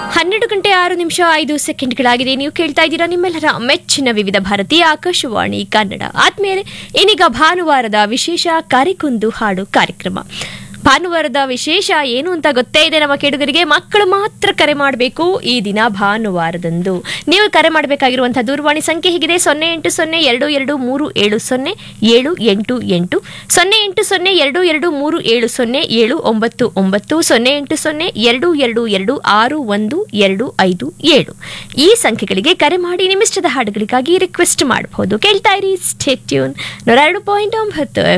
ಹನ್ನೆರಡು ಗಂಟೆ ಆರು ನಿಮಿಷ ಐದು ಸೆಕೆಂಡ್ಗಳಾಗಿದೆ ನೀವು ಕೇಳ್ತಾ ಇದ್ದೀರಾ ನಿಮ್ಮೆಲ್ಲರ ಮೆಚ್ಚಿನ ವಿವಿಧ ಭಾರತೀಯ ಆಕಾಶವಾಣಿ ಕನ್ನಡ ಆದ್ಮೇಲೆ ಇನ್ನೀಗ ಭಾನುವಾರದ ವಿಶೇಷ ಕರೆಗೊಂದು ಹಾಡು ಕಾರ್ಯಕ್ರಮ ಭಾನುವಾರದ ವಿಶೇಷ ಏನು ಅಂತ ಗೊತ್ತೇ ಇದೆ ನಮ್ಮ ಕೇಳುಗರಿಗೆ ಮಕ್ಕಳು ಮಾತ್ರ ಕರೆ ಮಾಡಬೇಕು ಈ ದಿನ ಭಾನುವಾರದಂದು ನೀವು ಕರೆ ಮಾಡಬೇಕಾಗಿರುವಂತಹ ದೂರವಾಣಿ ಸಂಖ್ಯೆ ಹೀಗಿದೆ ಸೊನ್ನೆ ಎಂಟು ಸೊನ್ನೆ ಎರಡು ಎರಡು ಮೂರು ಏಳು ಸೊನ್ನೆ ಏಳು ಎಂಟು ಎಂಟು ಸೊನ್ನೆ ಎಂಟು ಸೊನ್ನೆ ಎರಡು ಎರಡು ಮೂರು ಏಳು ಸೊನ್ನೆ ಏಳು ಒಂಬತ್ತು ಒಂಬತ್ತು ಸೊನ್ನೆ ಎಂಟು ಸೊನ್ನೆ ಎರಡು ಎರಡು ಎರಡು ಆರು ಒಂದು ಎರಡು ಐದು ಏಳು ಈ ಸಂಖ್ಯೆಗಳಿಗೆ ಕರೆ ಮಾಡಿ ನಿಮ್ಮಿಷ್ಟದ ಹಾಡುಗಳಿಗಾಗಿ ರಿಕ್ವೆಸ್ಟ್ ಮಾಡಬಹುದು ಕೇಳ್ತಾ ಇರಿ ಸ್ಟೇಟ್ಯೂನ್ ನೂರ ಎರಡು ಪಾಯಿಂಟ್ ಒಂಬತ್ತು